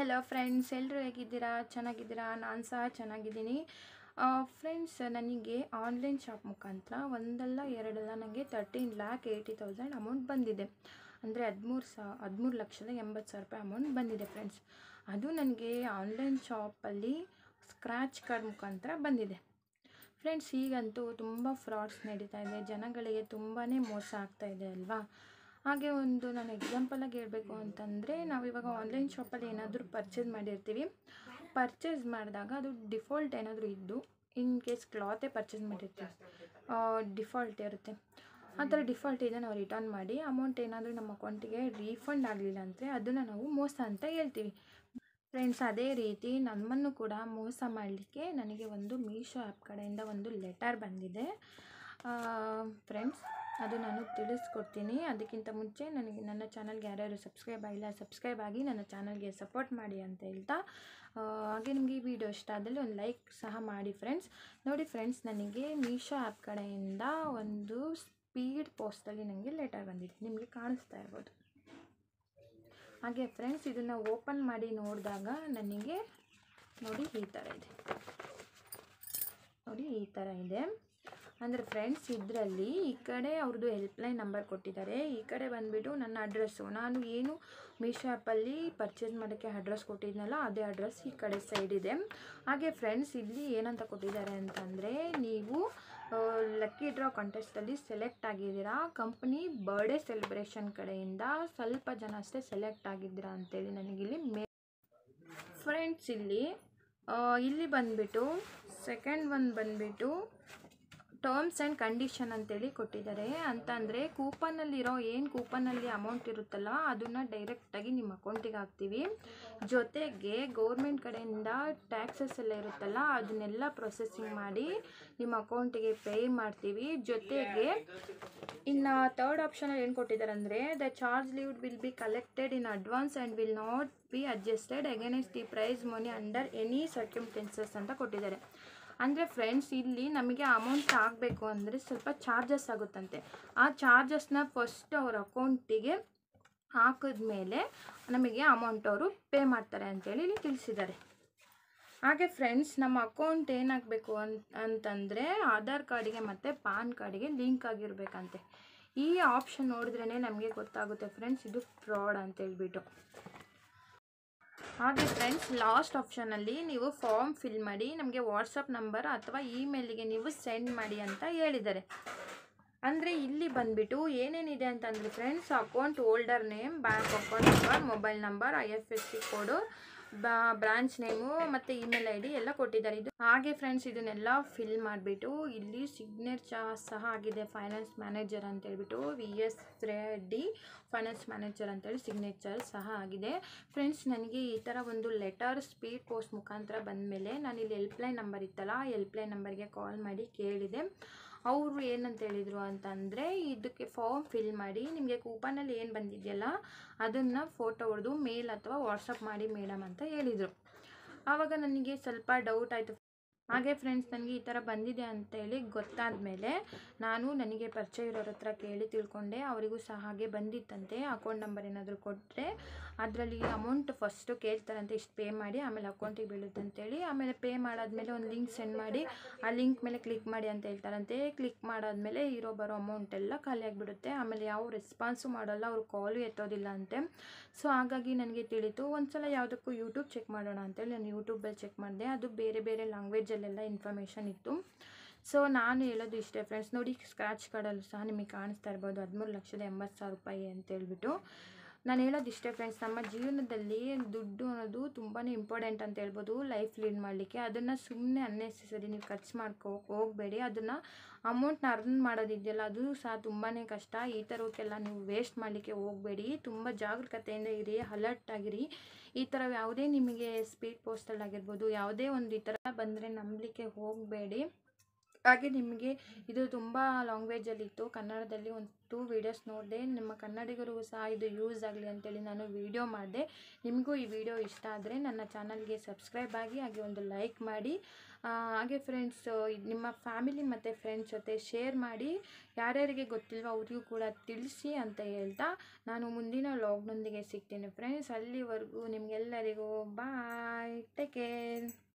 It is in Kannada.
ಹೆಲೋ ಫ್ರೆಂಡ್ಸ್ ಎಲ್ಲರೂ ಹೇಗಿದ್ದೀರಾ ಚೆನ್ನಾಗಿದ್ದೀರಾ ನಾನು ಸಹ ಚೆನ್ನಾಗಿದ್ದೀನಿ ಫ್ರೆಂಡ್ಸ್ ನನಗೆ ಆನ್ಲೈನ್ ಶಾಪ್ ಮುಖಾಂತರ ಒಂದಲ್ಲ ಎರಡಲ್ಲ ನನಗೆ thirteen lakh eighty thousand amount ಬಂದಿದೆ ಅಂದರೆ ಹದಿಮೂರು ಸಾ ಹದಿಮೂರು ಲಕ್ಷದ ಎಂಬತ್ತು ಸಾವಿರ ರೂಪಾಯಿ ಅಮೌಂಟ್ ಬಂದಿದೆ ಫ್ರೆಂಡ್ಸ್ ಅದು ನನಗೆ ಆನ್ಲೈನ್ ಶಾಪಲ್ಲಿ ಸ್ಕ್ರ್ಯಾಚ್ ಕಾರ್ಡ್ ಮುಖಾಂತರ ಬಂದಿದೆ ಫ್ರೆಂಡ್ಸ್ ಈಗಂತೂ ತುಂಬ ಫ್ರಾಡ್ಸ್ ನಡೀತಾ ಇದೆ ಜನಗಳಿಗೆ ತುಂಬಾ ಮೋಸ ಆಗ್ತಾ ಇದೆ ಅಲ್ವಾ ಹಾಗೆ ಒಂದು ನಾನು ಎಕ್ಸಾಂಪಲಾಗಿ ಹೇಳಬೇಕು ಅಂತಂದರೆ ನಾವು ಇವಾಗ ಆನ್ಲೈನ್ ಶಾಪಲ್ಲಿ ಏನಾದರೂ ಪರ್ಚೇಸ್ ಮಾಡಿರ್ತೀವಿ ಪರ್ಚೇಸ್ ಮಾಡಿದಾಗ ಅದು ಡಿಫಾಲ್ಟ್ ಏನಾದರೂ ಇದ್ದು ಇನ್ ಕೇಸ್ ಕ್ಲಾತೇ ಪರ್ಚೇಸ್ ಮಾಡಿರ್ತೀವಿ ಡಿಫಾಲ್ಟ್ ಇರುತ್ತೆ ಆ ಥರ ಡಿಫಾಲ್ಟ್ ಇದೆ ನಾವು ರಿಟರ್ನ್ ಮಾಡಿ ಅಮೌಂಟ್ ಏನಾದರೂ ನಮ್ಮ ಅಕೌಂಟಿಗೆ ರೀಫಂಡ್ ಆಗಲಿಲ್ಲ ಅಂದರೆ ಅದನ್ನು ನಾವು ಮೋಸ ಅಂತ ಹೇಳ್ತೀವಿ ಫ್ರೆಂಡ್ಸ್ ಅದೇ ರೀತಿ ನಮ್ಮನ್ನು ಕೂಡ ಮೋಸ ಮಾಡಲಿಕ್ಕೆ ನನಗೆ ಒಂದು ಮೀಶೋ ಆ್ಯಪ್ ಕಡೆಯಿಂದ ಒಂದು ಲೆಟರ್ ಬಂದಿದೆ ಫ್ರೆಂಡ್ಸ್ ಅದು ನಾನು ತಿಳಿಸ್ಕೊಡ್ತೀನಿ ಅದಕ್ಕಿಂತ ಮುಂಚೆ ನನಗೆ ನನ್ನ ಚಾನಲ್ಗೆ ಯಾರ್ಯಾರು ಸಬ್ಸ್ಕ್ರೈಬ್ ಆಗಿಲ್ಲ ಸಬ್ಸ್ಕ್ರೈಬ್ ಆಗಿ ನನ್ನ ಚಾನಲ್ಗೆ ಸಪೋರ್ಟ್ ಮಾಡಿ ಅಂತ ಹೇಳ್ತಾ ಹಾಗೆ ನಿಮಗೆ ಈ ವಿಡಿಯೋ ಇಷ್ಟ ಆದಲ್ಲಿ ಒಂದು ಲೈಕ್ ಸಹ ಮಾಡಿ ಫ್ರೆಂಡ್ಸ್ ನೋಡಿ ಫ್ರೆಂಡ್ಸ್ ನನಗೆ ಮೀಶೋ ಆ್ಯಪ್ ಕಡೆಯಿಂದ ಒಂದು ಸ್ಪೀಡ್ ಪೋಸ್ಟಲ್ಲಿ ನನಗೆ ಲೆಟರ್ ಬಂದಿದೆ ನಿಮಗೆ ಕಾಣಿಸ್ತಾ ಇರ್ಬೋದು ಹಾಗೆ ಫ್ರೆಂಡ್ಸ್ ಇದನ್ನು ಓಪನ್ ಮಾಡಿ ನೋಡಿದಾಗ ನನಗೆ ನೋಡಿ ಈ ಥರ ಇದೆ ನೋಡಿ ಈ ಥರ ಇದೆ ಅಂದರೆ ಫ್ರೆಂಡ್ಸ್ ಇದರಲ್ಲಿ ಈ ಕಡೆ ಅವ್ರದ್ದು ಹೆಲ್ಪ್ಲೈನ್ ನಂಬರ್ ಕೊಟ್ಟಿದ್ದಾರೆ ಈ ಕಡೆ ಬಂದುಬಿಟ್ಟು ನನ್ನ ಅಡ್ರೆಸ್ಸು ನಾನು ಏನು ಮೀಶೋ ಆ್ಯಪಲ್ಲಿ ಪರ್ಚೇಸ್ ಮಾಡೋಕ್ಕೆ ಅಡ್ರೆಸ್ ಕೊಟ್ಟಿದ್ನಲ್ಲ ಅದೇ ಅಡ್ರೆಸ್ ಈ ಕಡೆ ಸೈಡ್ ಇದೆ ಹಾಗೆ ಫ್ರೆಂಡ್ಸ್ ಇಲ್ಲಿ ಏನಂತ ಕೊಟ್ಟಿದ್ದಾರೆ ಅಂತಂದರೆ ನೀವು ಲಕ್ಕಿ ಡ್ರಾ ಕಾಂಟೆಸ್ಟಲ್ಲಿ ಸೆಲೆಕ್ಟ್ ಆಗಿದ್ದೀರಾ ಕಂಪ್ನಿ ಬರ್ಡೇ ಸೆಲೆಬ್ರೇಷನ್ ಕಡೆಯಿಂದ ಸ್ವಲ್ಪ ಜನ ಅಷ್ಟೇ ಸೆಲೆಕ್ಟ್ ಆಗಿದ್ದೀರಾ ಅಂತೇಳಿ ನನಗಿಲ್ಲಿ ಮೇ ಫ್ರೆಂಡ್ಸ್ ಇಲ್ಲಿ ಇಲ್ಲಿ ಬಂದುಬಿಟ್ಟು ಸೆಕೆಂಡ್ ಒನ್ ಬಂದುಬಿಟ್ಟು ಟರ್ಮ್ಸ್ ಆ್ಯಂಡ್ ಕಂಡೀಷನ್ ಅಂತೇಳಿ ಕೊಟ್ಟಿದ್ದಾರೆ ಅಂತಂದರೆ ಕೂಪನಲ್ಲಿರೋ ಏನು ಕೂಪನಲ್ಲಿ ಅಮೌಂಟ್ ಇರುತ್ತಲ್ಲ ಅದನ್ನು ಡೈರೆಕ್ಟಾಗಿ ನಿಮ್ಮ ಅಕೌಂಟಿಗೆ ಹಾಕ್ತೀವಿ ಜೊತೆಗೆ ಗೌರ್ಮೆಂಟ್ ಕಡೆಯಿಂದ ಟ್ಯಾಕ್ಸಸ್ ಎಲ್ಲ ಇರುತ್ತಲ್ಲ ಅದನ್ನೆಲ್ಲ ಪ್ರೊಸೆಸಿಂಗ್ ಮಾಡಿ ನಿಮ್ಮ ಅಕೌಂಟಿಗೆ ಪೇ ಮಾಡ್ತೀವಿ ಜೊತೆಗೆ ಇನ್ನು ತರ್ಡ್ ಆಪ್ಷನಲ್ಲಿ ಏನು ಕೊಟ್ಟಿದ್ದಾರೆ ಅಂದರೆ the charge leave will be collected in advance and will not be adjusted against the prize money under any circumstances ಅಂತ ಕೊಟ್ಟಿದ್ದಾರೆ ಅಂದರೆ ಫ್ರೆಂಡ್ಸ್ ಇಲ್ಲಿ ನಮಗೆ ಅಮೌಂಟ್ ಆಗಬೇಕು ಅಂದರೆ ಸ್ವಲ್ಪ ಚಾರ್ಜಸ್ ಆಗುತ್ತಂತೆ ಆ ಚಾರ್ಜಸ್ನ ಫಸ್ಟ್ ಅವ್ರ ಅಕೌಂಟಿಗೆ ಹಾಕಿದ್ಮೇಲೆ ನಮಗೆ ಅಮೌಂಟ್ ಅವರು ಪೇ ಮಾಡ್ತಾರೆ ಅಂತೇಳಿ ಇಲ್ಲಿ ತಿಳಿಸಿದ್ದಾರೆ ಹಾಗೆ ಫ್ರೆಂಡ್ಸ್ ನಮ್ಮ ಅಕೌಂಟ್ ಏನಾಗಬೇಕು ಅಂತ ಅಂತಂದರೆ ಆಧಾರ್ ಕಾರ್ಡಿಗೆ ಮತ್ತು ಪಾನ್ ಕಾರ್ಡಿಗೆ ಲಿಂಕ್ ಆಗಿರಬೇಕಂತೆ ಈ ಆಪ್ಷನ್ ನೋಡಿದ್ರೇ ನಮಗೆ ಗೊತ್ತಾಗುತ್ತೆ ಫ್ರೆಂಡ್ಸ್ ಇದು ಫ್ರಾಡ್ ಅಂತ ಹೇಳ್ಬಿಟ್ಟು ಹಾಗೆ ಫ್ರೆಂಡ್ಸ್ ಲಾಸ್ಟ್ ಆಪ್ಷನಲ್ಲಿ ನೀವು ಫಾರ್ಮ್ ಫಿಲ್ ಮಾಡಿ ನಮಗೆ ವಾಟ್ಸಪ್ ನಂಬರ್ ಅಥವಾ ಇಮೇಲಿಗೆ ನೀವು ಸೆಂಡ್ ಮಾಡಿ ಅಂತ ಹೇಳಿದ್ದಾರೆ ಅಂದರೆ ಇಲ್ಲಿ ಬಂದುಬಿಟ್ಟು ಏನೇನಿದೆ ಅಂತಂದರೆ friends account holder name bank account number mobile number I F S C code branch name ಮತ್ತು ಇಮೇಲ್ ಐ ಡಿ ಎಲ್ಲ ಕೊಟ್ಟಿದ್ದಾರೆ ಇದು ಹಾಗೆ ಫ್ರೆಂಡ್ಸ್ ಇದನ್ನೆಲ್ಲ ಫಿಲ್ ಮಾಡಿಬಿಟ್ಟು ಇಲ್ಲಿ ಸಿಗ್ನೇಚರ್ ಸಹ ಆಗಿದೆ ಫೈನಾನ್ಸ್ ಮ್ಯಾನೇಜರ್ ಅಂತ ಹೇಳ್ಬಿಟ್ಟು V S Reddy finance manager ಅಂತೇಳಿ ಸಿಗ್ನೇಚರ್ ಸಹ ಆಗಿದೆ ಫ್ರೆಂಡ್ಸ್ ನನಗೆ ಈ ಥರ ಒಂದು ಲೆಟರ್ ಸ್ಪೀಡ್ ಪೋಸ್ಟ್ ಮುಖಾಂತರ ಬಂದಮೇಲೆ ನಾನು ಇಲ್ಲಿ ಹೆಲ್ಪ್ಲೈನ್ ನಂಬರ್ ಇತ್ತಲ್ಲ ಹೆಲ್ಪ್ಲೈನ್ ನಂಬರ್ಗೆ ಕಾಲ್ ಮಾಡಿ ಕೇಳಿದೆ ಅವರು ಏನಂತ ಹೇಳಿದರು ಅಂತಂದರೆ ಇದಕ್ಕೆ ಫಾರ್ಮ್ ಫಿಲ್ ಮಾಡಿ ನಿಮಗೆ ಕೂಪನಲ್ಲಿ ಏನು ಬಂದಿದೆಯಲ್ಲ ಅದನ್ನು ಫೋಟೋ ಹೊಡೆದು ಮೇಲ್ ಅಥವಾ ವಾಟ್ಸಪ್ ಮಾಡಿ ಮೇಡಮ್ ಅಂತ ಹೇಳಿದರು ಆವಾಗ ನನಗೆ ಸ್ವಲ್ಪ ಡೌಟ್ ಆಯಿತು ಹಾಗೆ ಫ್ರೆಂಡ್ಸ್ ನನಗೆ ಈ ಥರ ಬಂದಿದೆ ಅಂತೇಳಿ ಗೊತ್ತಾದ ಮೇಲೆ ನಾನು ನನಗೆ ಪರಿಚಯ ಇರೋರ ಹತ್ರ ಕೇಳಿ ತಿಳ್ಕೊಂಡೆ ಅವರಿಗೂ ಸಹ ಹಾಗೆ ಬಂದಿತ್ತಂತೆ ಅಕೌಂಟ್ ನಂಬರ್ ಏನಾದರೂ ಕೊಟ್ಟರೆ ಅದರಲ್ಲಿ ಅಮೌಂಟ್ ಫಸ್ಟು ಕೇಳ್ತಾರಂತೆ ಇಷ್ಟು ಪೇ ಮಾಡಿ ಆಮೇಲೆ ಅಕೌಂಟಿಗೆ ಬೀಳುತ್ತೆ ಅಂತೇಳಿ ಆಮೇಲೆ ಪೇ ಮಾಡಾದ್ಮೇಲೆ ಒಂದು ಲಿಂಕ್ ಸೆಂಡ್ ಮಾಡಿ ಆ ಲಿಂಕ್ ಮೇಲೆ ಕ್ಲಿಕ್ ಮಾಡಿ ಅಂತ ಹೇಳ್ತಾರಂತೆ ಕ್ಲಿಕ್ ಮಾಡಾದ್ಮೇಲೆ ಇರೋ ಬರೋ ಅಮೌಂಟ್ ಎಲ್ಲ ಖಾಲಿ ಆಗಿಬಿಡುತ್ತೆ ಆಮೇಲೆ ಯಾವ ರೆಸ್ಪಾನ್ಸು ಮಾಡೋಲ್ಲ ಅವರು ಕಾಲು ಎತ್ತೋದಿಲ್ಲ ಅಂತೆ ಸೊ ಹಾಗಾಗಿ ನನಗೆ ತಿಳಿತು ಒಂದ್ಸಲ ಯಾವುದಕ್ಕೂ ಯೂಟ್ಯೂಬ್ ಚೆಕ್ ಮಾಡೋಣ ಅಂತೇಳಿ ನಾನು ಯೂಟ್ಯೂಬಲ್ಲಿ ಚೆಕ್ ಮಾಡಿದೆ ಅದು ಬೇರೆ ಬೇರೆ ಲ್ಯಾಂಗ್ವೇಜಲ್ಲೆಲ್ಲ ಇನ್ಫಾರ್ಮೇಷನ್ ಇತ್ತು ಸೊ ನಾನು ಹೇಳೋದು ಇಷ್ಟೇ ಫ್ರೆಂಡ್ಸ್ ನೋಡಿ ಸ್ಕ್ರ್ಯಾಚ್ ಕಾರ್ಡಲ್ಲೂ ಸಹ ನಿಮಗೆ ಕಾಣಿಸ್ತಾ ಇರ್ಬೋದು ಹದಿಮೂರು ಲಕ್ಷದ ಎಂಬತ್ತು ಸಾವಿರ ರೂಪಾಯಿ ಅಂತ ಹೇಳ್ಬಿಟ್ಟು ನಾನು ಹೇಳೋದು ಇಷ್ಟೇ ಫ್ರೆಂಡ್ಸ್ ನಮ್ಮ ಜೀವನದಲ್ಲಿ ದುಡ್ಡು ಅನ್ನೋದು ತುಂಬಾ ಇಂಪಾರ್ಟೆಂಟ್ ಅಂತ ಹೇಳ್ಬೋದು ಲೈಫ್ ಲೀಡ್ ಮಾಡಲಿಕ್ಕೆ ಅದನ್ನು ಸುಮ್ಮನೆ ಅನ್ನೆಸೆಸರಿ ನೀವು ಖರ್ಚು ಮಾಡ್ಕೋ ಹೋಗಬೇಡಿ ಅದನ್ನು ಅಮೌಂಟ್ನ ಅರ್ನ್ ಮಾಡೋದಿದೆಯಲ್ಲ ಅದು ಸಹ ತುಂಬಾ ಕಷ್ಟ ಈ ಥರಕ್ಕೆಲ್ಲ ನೀವು ವೇಸ್ಟ್ ಮಾಡಲಿಕ್ಕೆ ಹೋಗಬೇಡಿ ತುಂಬ ಜಾಗರೂಕತೆಯಿಂದ ಇರಿ ಅಲರ್ಟ್ ಆಗಿರಿ ಈ ಥರ ಯಾವುದೇ ನಿಮಗೆ ಸ್ಪೀಡ್ ಪೋಸ್ಟಲ್ಲಾಗಿರ್ಬೋದು ಯಾವುದೇ ಒಂದು ಈ ಥರ ಬಂದರೆ ನಂಬಲಿಕ್ಕೆ ಹೋಗಬೇಡಿ ಹಾಗೆ ನಿಮಗೆ ಇದು ತುಂಬ ಲ್ಯಾಂಗ್ವೇಜಲ್ಲಿತ್ತು ಕನ್ನಡದಲ್ಲಿ ಒಂದು ಟೂ ವೀಡಿಯೋಸ್ ನೋಡಿದೆ ನಿಮ್ಮ ಕನ್ನಡಿಗರಿಗೂ ಸಹ ಇದು ಯೂಸ್ ಆಗಲಿ ಅಂತೇಳಿ ನಾನು ವಿಡಿಯೋ ಮಾಡಿದೆ ನಿಮಗೂ ಈ ವಿಡಿಯೋ ಇಷ್ಟ ಆದರೆ ನನ್ನ ಚಾನಲ್ಗೆ ಸಬ್ಸ್ಕ್ರೈಬ್ ಆಗಿ ಹಾಗೆ ಒಂದು ಲೈಕ್ ಮಾಡಿ ಆ, ಹಾಗೆ ಫ್ರೆಂಡ್ಸ್ ನಿಮ್ಮ ಫ್ಯಾಮಿಲಿ ಮತ್ತು ಫ್ರೆಂಡ್ಸ್ ಜೊತೆ ಶೇರ್ ಮಾಡಿ ಯಾರ್ಯಾರಿಗೆ ಗೊತ್ತಿಲ್ವೋ ಅವರಿಗೂ ಕೂಡ ತಿಳಿಸಿ ಅಂತ ಹೇಳ್ತಾ ನಾನು ಮುಂದಿನ ಲಾಗ್ನೊಂದಿಗೆ ಸಿಗ್ತೀನಿ ಫ್ರೆಂಡ್ಸ್ ಅಲ್ಲಿವರೆಗೂ ನಿಮಗೆಲ್ಲರಿಗೂ ಬಾಯ್ ಟೇಕ್ ಕೇರ್